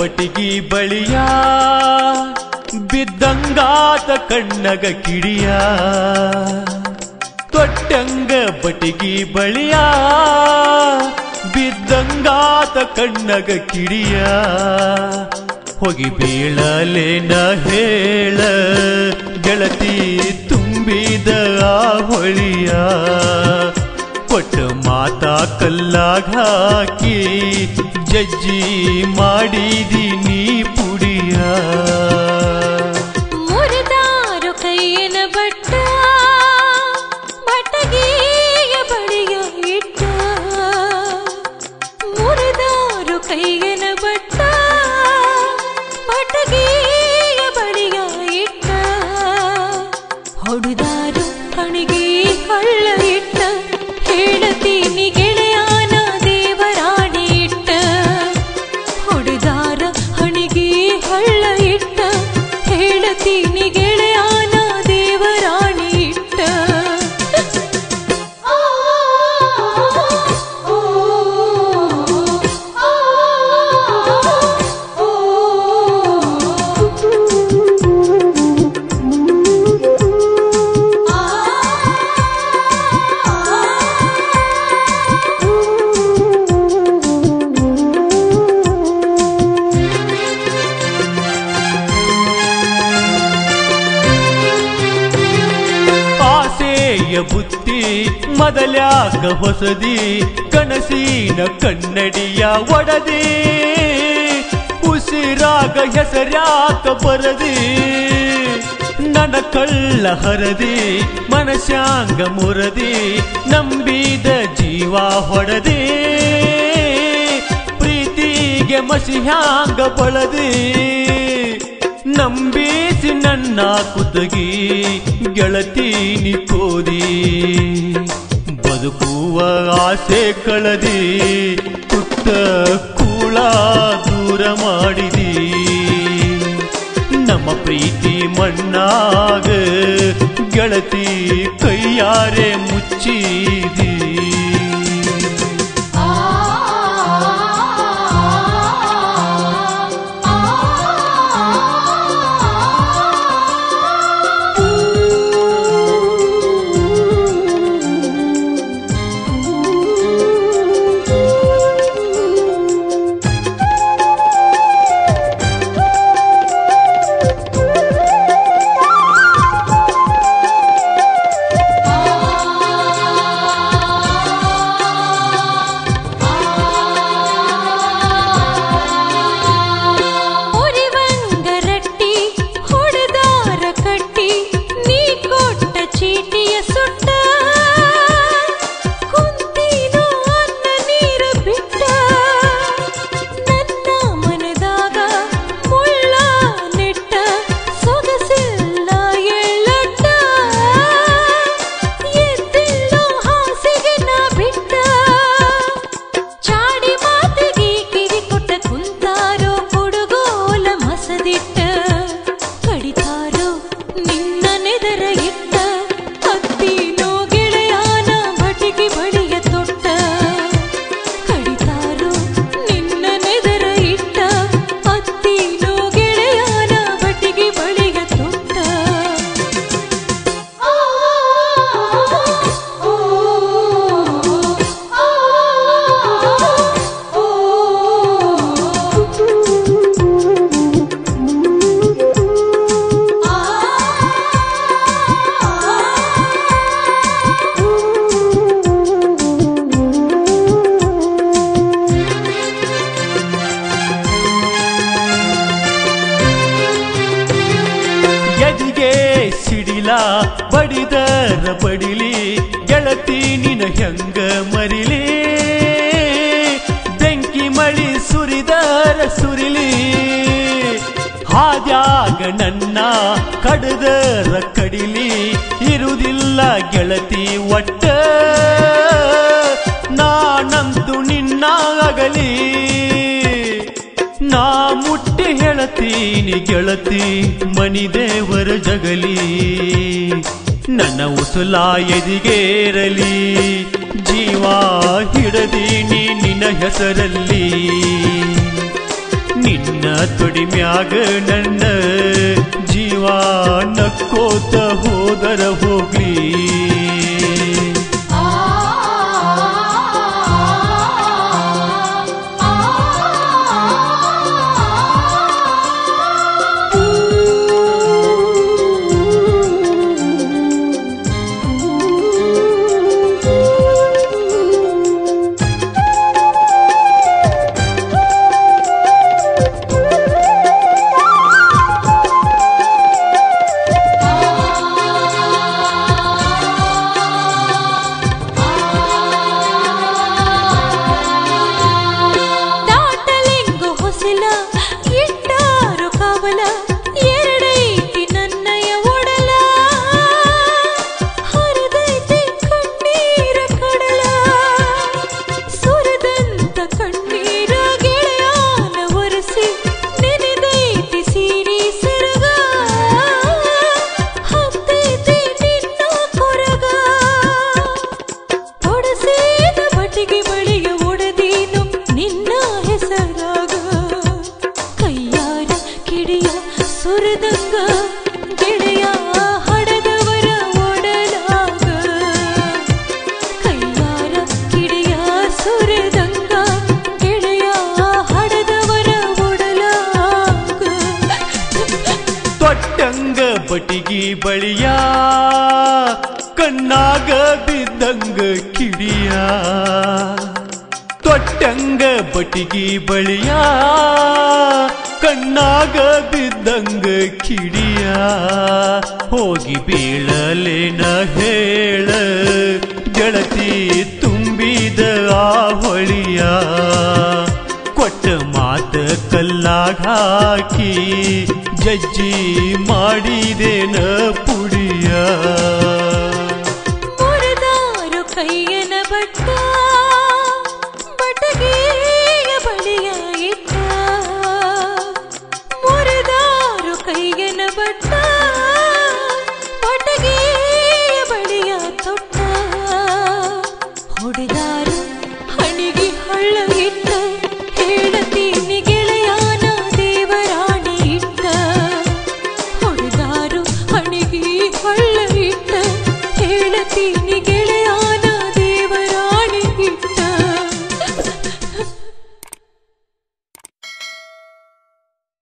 ಬಟಿಗಿ ಬಳಿಯ ಬಿದ್ದಂಗಾತ ಕಣ್ಣಗ ಕಿಡಿಯ ತೊಟ್ಟಂಗ ಬಟಿಗಿ ಬಳಿಯ ಬಿದ್ದಂಗಾತ ಕಣ್ಣಗ ಕಿಡಿಯ ಹೋಗಿ ಬೀಳಲೇನ ಹೇಳ ಗೆಳತಿ ತುಂಬಿದ ಆ ಹೊಳಿಯ ಕೊಟ್ಟ ಮಾತಾ ಕಲ್ಲಾಗ ಹಾಕಿ ಜಜ್ಜಿ ಮಾಡಿದೀನಿ ಪುಡಿಯ ಮುರಿದಾರು ಕೈಯನ ಬಟ್ಟ ಬಟಗಿಯ ಬಳಿಯ ಇಟ್ಟ ಮುರಿದಾರು ಕೈಯನ ಬಟ್ಟ ಬಟಗಿಯ ಬಳಿಯ ಇಟ್ಟ ಹೊಡೆದಾರು ಹಣಿಗೆ ಹಳ್ಳ ಇಟ್ಟ ಹೇಳತೀನಿ ಗೆಳೆಯಾನ ದೇವರಾಣಿ ಇಟ್ಟ ಹೊಡೆದಾರ ಹಣಿಗೆ ಹಳ್ಳ ಇಟ್ಟ ಹೇಳತೀನಿ ಗೆಳೆಯಾನ ದೇವರಾಣಿ ಇಟ್ಟ ಆಸೆಯ ಬುತ್ತಿ ಮೊದಲ್ಯಾಕ ಹೊಸದಿ ಕನಸಿನ ಕನ್ನಡಿಯ ಒಡದಿ ಉಸಿರಾಗ ಹೆಸರ್ಯಾಕ ಬರದಿ ನನ್ನ ಕಳ್ಳ ಹರದಿ ಮನಸ್ಯಾಂಗ ಮುರದಿ ನಂಬಿದ ಜೀವ ಹೊಡದಿ ಪ್ರೀತಿಗೆ ಮಸಿಹ್ಯಾಂಗ ಬಳದಿ ನಂಬಿಸಿ ನನ್ನ ಕುತಗಿ ಗೆಳತೀನಿ ಕೋದಿ ಬದುಕುವ ಆಸೆ ಕಳದಿ ತುತ್ತ ಕೂಳ ದೂರ ಮಾಡಿದಿ ನಮ್ಮ ಪ್ರೀತಿ ಮಣ್ಣಾಗ ಗೆಳತಿ ಕೈಯಾರೆ ಮುಚ್ಚಿದಿ ಉರಿವಂಗ ರಟ್ಟಿ ಹೊಡೆದಾರ ಕಟ್ಟಿ ನೀ ಕೊಟ್ಟ ಚೀಟಿಯ ಸುಟ್ಟ ಕುಂತೀನೋ ಅನ್ನ ನೀರು ಬಿಟ್ಟ ನನ್ನ ಮನದಾಗ ಮುಳ್ಳ ನೆಟ್ಟ ಸೊಗಸಿಲ್ಲ ಎಳ್ಳಟ್ಟ ಎದ್ದಿಲ್ಲೋ ಹಾಸಿಗೆ ನಾ ಬಿಟ್ಟ ಚಾಡಿ ಮಾತಿಗೆ ಕಿವಿ ಕೊಟ್ಟ ಕುಂತಾರೋ ಹುಡುಗೋಲ ಮಸದಿಟ್ಟ ಕಡಿತಾರೋ ನಿನ್ನ ನೆದರ ಇಟ್ಟ ಹತ್ತಿನೋ ಗೆಳೆಯಾನ ಬಟಿಗೆ ಬಳಿಯ ತೊಟ್ಟ ಕಡಿತಾರೋ ನಿನ್ನ ನೆದರ ಇಟ್ಟ ಹತ್ತಿನೋ ಗೆಳೆಯಾನ ಬಟಿಗೆ ಬಳಿಯ ತೊಟ್ಟ ಎದಿಗೆ ಸಿಡಿಲ ಬಡಿದರ ಬಡಿಲಿ ಗೆಳತಿ ನಿನ ಹೆಂಗ ಮರಿಲಿ ಬೆಂಕಿ ಮಳಿ ಸುರಿದರ ಸುರಿಲಿ ಹಾದ್ಯಾಗ ನನ್ನ ಕಡದರ ಕಡಿಲಿ ಇರುವುದಿಲ್ಲ ಗೆಳತಿ ಒಟ್ಟ ನಾನಂತು ನಿನ್ನಾಗಲಿ ನಾ ಮುಟ್ಟಿ ಹೇಳತೀನಿ ಗೆಳತಿ ಮನಿ ದೇವರ ಜಗಲಿ ನನ್ನ ಉಸುಲ ಎದಿಗೇರಲಿ ಜೀವ ಹಿಡದೀನಿ ನಿನ್ನ ಹೆಸರಲ್ಲಿ ನಿನ್ನ ತೊಡಿಮ್ಯಾಗ ನನ್ನ ಜೀವ ನಕ್ಕೋತ ಹೋದರ ಹೋಗ್ಲಿ ದಾಟಲೆಂಗು ಹೊಸಲ ಇಟ್ಟಾರು ಕವಲ ಎರಡೈತಿ ನನ್ನಯ ಒಡಲ ಹರಿದೈತಿ ಕಣ್ಣೀರ ಕಡಲ ಸುರದಂತ ಕಣ್ಣೀರ ಗೆಳೆಯಾನ ಒರೆಸಿ ನೆನೆದೈತಿ ಸೀರಿ ಸೆರಗ ಹತ್ತೈತಿ ನಿನ್ನ ಕೊರಗ ತೊಡಸೇದ ಬಟಿಗೆ ಬಳಿಯ ಒಡೆದೀನು ನಿನ್ನ ಹೆಸರಾಗ ಕೈಯಾರ ಕಿಡಿಯ ಸುರದಂಗ ಗೆಳೆಯ ಹಡದವರ ಒಡಲಾಗ ಕೈಯಾರ ಕಿಡಿಯ ಸುರದಂಗ ಗೆಳೆಯ ಹಡದವರ ಒಡಲಾಗ ತೊಟ್ಟಂಗ ಬಟಿಗಿ ಬಳಿಯ ಕಣ್ಣಾಗ ಬಿದ್ದಂಗ ಕಿಡಿಯ ತೊಟ್ಟಂಗ ಬಟಿಗಿ ಬಳಿಯ ಕಣ್ಣಾಗ ಬಿದ್ದಂಗ ಕಿಡಿಯ ಹೋಗಿ ಬೀಳಲೇನ ಹೇಳ ಗೆಳತಿ ತುಂಬಿದ ಆ ಹೊಳಿಯ ಕೊಟ್ಟ ಮಾತ ಕಲ್ಲಾಗ ಹಾಕಿ ಜಜ್ಜಿ ಮಾಡಿದೇನ ಪುಡಿಯ ಮುರಿದಾರು ಕೈಯನ ಬಟ್ಟ ಬಟಗೆಯ ಬಳಿಯ ಇಟ್ಟ ಮುರಿದಾರು ಕೈಯನ ಬಟ್ಟ ಬಟಗೆಯ ಬಳಿಯ ತೊಟ್ಟ ಹೊಡೆದ